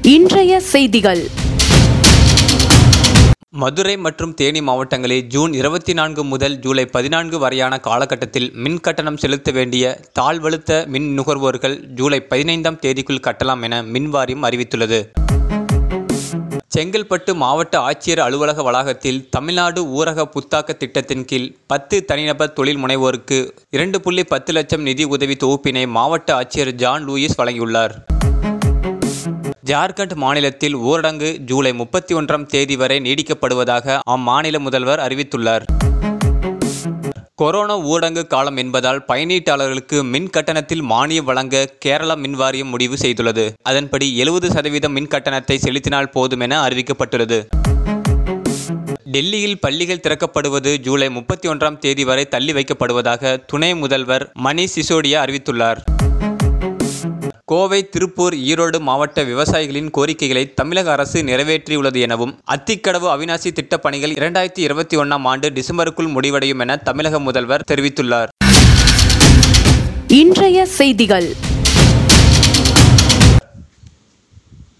இன்றைய செய்திகள் மதுரை மற்றும் தேனி மாவட்டங்களில் ஜூன் இருபத்தி நான்கு முதல் ஜூலை பதினான்கு வரையான காலகட்டத்தில் மின் கட்டணம் செலுத்த வேண்டிய தாழ்வழுத்த மின் நுகர்வோர்கள் ஜூலை பதினைந்தாம் தேதிக்குள் கட்டலாம் என மின் வாரியம் அறிவித்துள்ளது செங்கல்பட்டு மாவட்ட ஆட்சியர் அலுவலக வளாகத்தில் தமிழ்நாடு ஊரக புத்தாக்க திட்டத்தின் கீழ் பத்து தனிநபர் தொழில் முனைவோருக்கு இரண்டு புள்ளி பத்து லட்சம் நிதி உதவி தொகுப்பினை மாவட்ட ஆட்சியர் ஜான் லூயிஸ் வழங்கியுள்ளார் ஜார்க்கண்ட் மாநிலத்தில் ஊரடங்கு ஜூலை முப்பத்தி ஒன்றாம் தேதி வரை நீடிக்கப்படுவதாக அம்மாநில முதல்வர் அறிவித்துள்ளார் கொரோனா ஊரடங்கு காலம் என்பதால் பயணீட்டாளர்களுக்கு மின் கட்டணத்தில் மானியம் வழங்க கேரள மின் வாரியம் முடிவு செய்துள்ளது அதன்படி எழுபது சதவீதம் மின் கட்டணத்தை செலுத்தினால் போதும் என அறிவிக்கப்பட்டுள்ளது டெல்லியில் பள்ளிகள் திறக்கப்படுவது ஜூலை முப்பத்தி ஒன்றாம் தேதி வரை தள்ளி வைக்கப்படுவதாக துணை முதல்வர் மணீஷ் சிசோடியா அறிவித்துள்ளார் கோவை திருப்பூர் ஈரோடு மாவட்ட விவசாயிகளின் கோரிக்கைகளை தமிழக அரசு நிறைவேற்றியுள்ளது எனவும் அத்திக்கடவு அவிநாசி திட்டப் பணிகள் இரண்டாயிரத்தி இருபத்தி ஒன்றாம் ஆண்டு டிசம்பருக்குள் முடிவடையும் என தமிழக முதல்வர் தெரிவித்துள்ளார் இன்றைய செய்திகள்